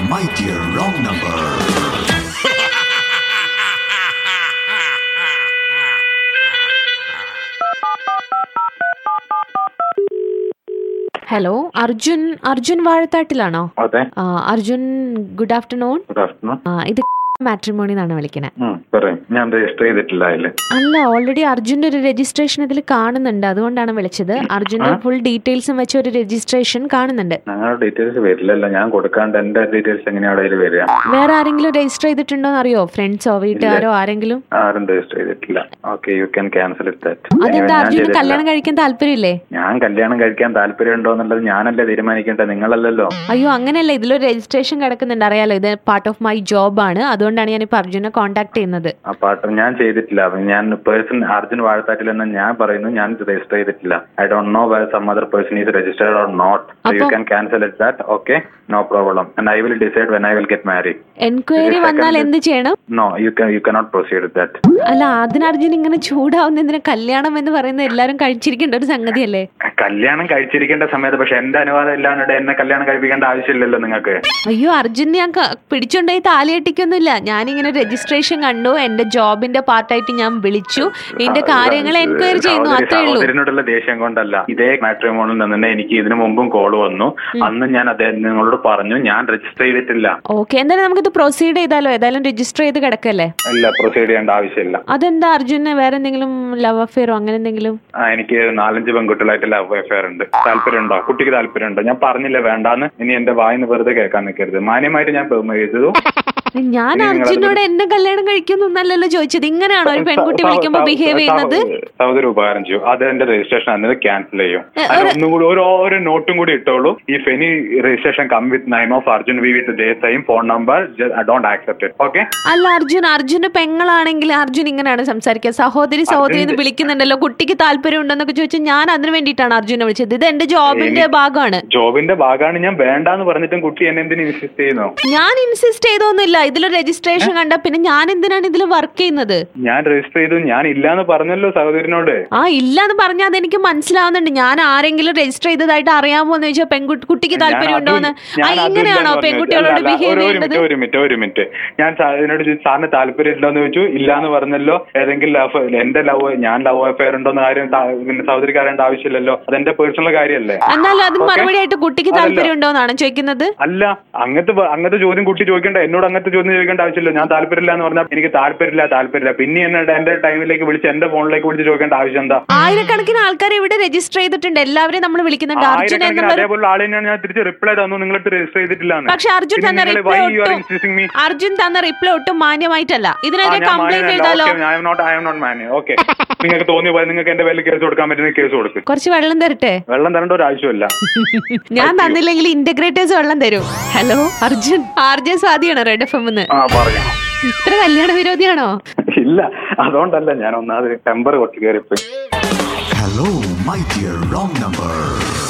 my dear wrong number. Hello Arjun Arjun വാഴത്താട്ടിലാണോ അതെ ആ, Arjun good afternoon good afternoon ആ, ഇത് മാട്രിമോണി എന്നാണ് വിളിക്കുന്നത് പറയും ഞാൻ രജിസ്റ്റർ ചെയ്തിട്ടില്ല അതില് അല്ല ഓൾറെഡി അർജുന്റെ ഒരു രജിസ്ട്രേഷൻ ഇതിൽ കാണുന്നുണ്ട് അതുകൊണ്ടാണ് വിളിച്ചത് അർജുന്റെ ഫുൾ ഡീറ്റെയിൽസും വെച്ച ഒരു രജിസ്ട്രേഷൻ കാണുന്നുണ്ട് ഞങ്ങളുടെ ഡീറ്റെയിൽസ് വരില്ലല്ലോ ഞാൻ കൊടുക്കാണ്ട് എന്റെ ഡീറ്റെയിൽസ് എങ്ങനെയാ അവിടെ അതിൽ വരിക വേറെ ആരെങ്കിലും രജിസ്റ്റർ ചെയ്തിട്ടുണ്ടോ എന്ന് അറിയോ ഫ്രണ്ട്സോ വീട്ടുകാരോ ആരെങ്കിലും ആരും രജിസ്റ്റർ ചെയ്തിട്ടില്ല okay you can cancel it അതെന്താ ഞാൻ അർജുന് ചെയ്തിട്ടില്ല കല്യാണം കഴിക്കാൻ താല്പര്യമില്ലേ ഞാൻ കല്യാണം കഴിക്കാൻ താല്പര്യമുണ്ടോ എന്നുള്ളത് ഞാനല്ലേ തീരുമാനിക്കേണ്ടത് നിങ്ങളല്ലല്ലോ അയ്യോ അങ്ങനെയല്ല ഇതിലൊരു രജിസ്ട്രേഷൻ കിടക്കുന്നുണ്ട് അറിയാലോ ഇത് പാർട്ട് ഓഫ് മൈ ജോബ് ആണ് അതുകൊണ്ടാണ് ഞാൻ ഇപ്പൊ അർജുനെ കോൺടാക്ട് ചെയ്യുന്നത് ആ പാട്ട് ഞാൻ ചെയ്തിട്ടില്ല അപ്പൊ ഞാൻ പേഴ്സൺ അർജുൻ വാഴത്താറ്റിൽ എന്ന് ഞാൻ പറയുന്നു ഞാൻ രജിസ്റ്റർ ചെയ്തിട്ടില്ല I don't know why some other person is registered or not you അപ്പം- can cancel it that okay no problem and I will decide when I will get marry enquiry ഇത് വന്നാൽ second- എന്ത് ചെയ്യണം no you you cannot proceed that അല്ല അതിന് അർജുൻ ഇങ്ങനെ ചൂടാവുന്നതിന് കല്യാണം എന്ന് പറയുന്നത് എല്ലാരും കഴിച്ചിരിക്കേണ്ട ഒരു സംഗതിയല്ലേ കല്യാണം കഴിച്ചിരിക്കേണ്ട സമയത്ത് പക്ഷെ എന്റെ അനുവാദം ഇല്ലാണ്ട് എന്നെ കല്യാണം കഴിപ്പിക്കേണ്ട ആവശ്യമില്ലല്ലോ നിങ്ങൾക്ക് അയ്യോ അർജുൻ ഞാൻ ക- പിടിച്ചോണ്ടായി താലിയെട്ടിക്കൊന്നുമില്ല ഞാനിങ്ങനെ രജിസ്ട്രേഷൻ കണ്ടു എന്റെ ജോബിന്റെ പാർട്ടായിട്ട് ഞാൻ വിളിച്ചു ഇതിന്റെ കാര്യങ്ങൾ എൻക്വയറി ചെയ്യുന്നു സഹോദരി- അത്രേ ഉള്ളൂ സഹോദരനോടുള്ള ദേഷ്യം കൊണ്ടല്ല ഇതേ മാട്രിമോണിൽ നിന്ന് തന്നെ എനിക്ക് ഇതിനു മുമ്പും കോള് വന്നു അന്ന് ഞാൻ അദ്ദേഹം നിങ്ങളോട് പറഞ്ഞു ഞാൻ രജിസ്റ്റർ ചെയ്തിട്ടില്ല ഓക്കെ എന്തായാലും നമുക്കിത് പ്രൊസീഡ് ചെയ്താലോ ഏതായാലും രജിസ്റ്റർ ചെയ്ത് കിടക്കല്ലേ ഇല്ല പ്രൊസീഡ് ചെയ്യേണ്ട ആവശ്യമില്ല അതെന്താ അർജുന് വേറെ എന്തെങ്കിലും ലവ് അഫെയറോ അങ്ങനെ എന്തെങ്കിലും ആ, എനിക്ക് നാലഞ്ച് പെൺകുട്ടികളായിട്ട് ലവ് അഫെയർ ഉണ്ട് താല്പര്യമുണ്ടോ കുട്ടിക്ക് താല്പര്യമുണ്ടോ ഞാൻ പറഞ്ഞില്ല വേണ്ടാന്ന് ഇനി എന്റെ വായിന്ന് വെറുതെ കേൾക്കാൻ നിൽക്കരുത് മാന്യമായിട്ട് ഞാൻ പെർമ ചെയ്തു ഞാൻ ഇനി നിങ്ങളത് അർജുനോട് എന്നെ കല്യാണം കഴിക്കുന്നൊന്നല്ലോ ചോദിച്ചത് ഇങ്ങനെയാണോ ഒരു പെൺകുട്ടി വിളിക്കുമ്പോ ബിഹേവ് ചെയ്യുന്നത് സഹോദരി ഉപകാരം ചെയ്യും അത് എന്റെ രജിസ്ട്രേഷൻ അന്നത് ക്യാൻസൽ ചെയ്യും ഏ, അതിൽ ഒരു- ഒന്നും കൂടി ഒരു ഒരു നോട്ടും കൂടി ഇട്ടോളൂ if any registration come with name of Arjun we with the same phone number don't accept it okay അല്ല അർജുൻ അർജുന് പെങ്ങളാണെങ്കിൽ അർജുൻ ഇങ്ങനെയാണ് സംസാരിക്കുക സഹോദരി സഹോദരി എന്ന് വിളിക്കുന്നുണ്ടല്ലോ കുട്ടിക്ക് താല്പര്യം ഉണ്ടെന്നൊക്കെ ചോദിച്ചാൽ ഞാൻ അതിന് വേണ്ടിയിട്ടാണ് അർജുനെ വിളിച്ചത് ഇത് എന്റെ ജോബിന്റെ ഭാഗമാണ് ജോബിന്റെ ഭാഗമാണ് ഞാൻ വേണ്ടാന്ന് പറഞ്ഞിട്ടും കുട്ടി എന്നെ എന്തിനു ഇൻസിസ്റ്റ് ചെയ്യുന്നു ഞാൻ ഇൻസിസ്റ്റ് ചെയ്തൊന്നുമില്ല ഇതിൽ രജിസ്ട്രേഷൻ കണ്ട പിന്നെ ഞാൻ എന്തിനാണ് ഇതിൽ വർക്ക് ചെയ്യുന്നത് ഞാൻ രജിസ്റ്റർ ചെയ്തു ഞാൻ ഇല്ലാന്ന് പറഞ്ഞല്ലോ സഹോദരനോട് ആ ഇല്ല എന്ന് പറഞ്ഞാൽ അതെനിക്ക് മനസ്സിലാവുന്നുണ്ട് ഞാൻ ആരെങ്കിലും രജിസ്റ്റർ ചെയ്തതായിട്ട് അറിയാമോ എന്ന് ചോദിച്ചാൽ പെൺകുട്ടി കുട്ടിക്ക് താല്പര്യം ഞാൻ ഉണ്ടോ എന്ന് അതും- ഞാൻ ആ അതും ഇങ്ങനെയാണോ ഇല്ലാന്ന് പറഞ്ഞു. പെൺകുട്ടികളോട് അല്ല, ബിഹേവ് ഒരു- ഒരു ചെയ്യേണ്ടത് മിനിറ്റ് ഒരു മിനിറ്റ് ഒരു മിനിറ്റ് ഞാൻ സാ- ഇതിനോട് ചോദിച്ചു, സാറിന് താല്പര്യം ഇല്ലെന്ന് ചോദിച്ചു ഇല്ലാന്ന് പറഞ്ഞല്ലോ ഏതെങ്കിലും ലവ് എന്റെ ലവ് ഞാൻ ലവ് അഫയർ ഉണ്ടോന്ന് കാര്യം സാ- പിന്നെ സഹോദരിക്ക് അറിയേണ്ട ആവശ്യമില്ലല്ലോ അതെന്റെ പേഴ്സണൽ കാര്യമല്ലേ എന്നാലും അതിന് Okay. മറുപടി ആയിട്ട് കുട്ടിക്ക് അതല്ല. താല്പര്യം ഉണ്ടോ എന്നാണ് ചോദിക്കുന്നത് അല്ല അങ്ങനത്തെ പ- അങ്ങനത്തെ ചോദ്യം കുട്ടി ചോദിക്കേണ്ട എന്നോട് അങ്ങനത്തെ ചോദ്യം ചോദിക്കേണ്ട ആവശ്യമില്ല ഞാൻ താല്പര്യമില്ല എന്ന് പറഞ്ഞാൽ എനിക്ക് താല്പര്യമില്ല താല്പര്യമില്ല പിന്നെ എന്നെ എന്റെ ടൈമിലേക്ക് വിളിച്ച് എന്റെ ഫോണിലേക്ക് വിളിച്ച് ചോദിക്കേണ്ട ആവശ്യം എന്താ ആയിരക്കണക്കിന് ആൾക്കാർ ഇവിടെ രജിസ്റ്റർ ചെയ്തിട്ടുണ്ട് എല്ലാവരെയും നമ്മൾ വിളിക്കുന്നുണ്ട് അർജുൻ ആയിരക്കണക്കിന് എന്നുള്ള അതേപോലെ ആളെ ഞാൻ തിരിച്ച് റിപ്ലൈ തന്നു നിങ്ങളിട്ട് രജിസ്റ്റർ ചെയ്തിട്ടില്ല പക്ഷെ അർജുൻ തന്ന റിപ്ലൈ ഒട്ടും മീ അർജുൻ തന്ന റിപ്ലൈ ഒട്ടും മാന്യമായിട്ടല്ല ആ, ഇതിനെതിരെ ഞാൻ കംപ്ലൈന്റ് മാന്യനല്ല. എഴുതാലോ Okay, I am not- I am not മാന്യ. Okay. നിങ്ങൾക്ക് തോന്നിയ പോലെ നിങ്ങൾക്ക് എന്റെ പേരിൽ കേസ് കൊടുക്കാൻ പറ്റുന്ന കേസ് കൊടുക്കും കുറച്ച് വെള്ളം തരട്ടെ വെള്ളം തരേണ്ട ഒരു ആവശ്യമില്ല ഞാൻ തന്നില്ലെങ്കിൽ ഇന്റഗ്രേറ്റേഴ്സ് വെള്ളം തരും ഹലോ അർജുൻ ആർ ജെ സ്വാതിയാണോ റെഡ് എഫ് എം ആ പറയാം ഇത്ര കല്യാണ വിരോധിയാണോ ഇല്ല അതുകൊണ്ടല്ല ഞാൻ ഒന്നാമത് ടെമ്പർ കുറച്ച് കയറിപ്പോയി Hello, my dear wrong number.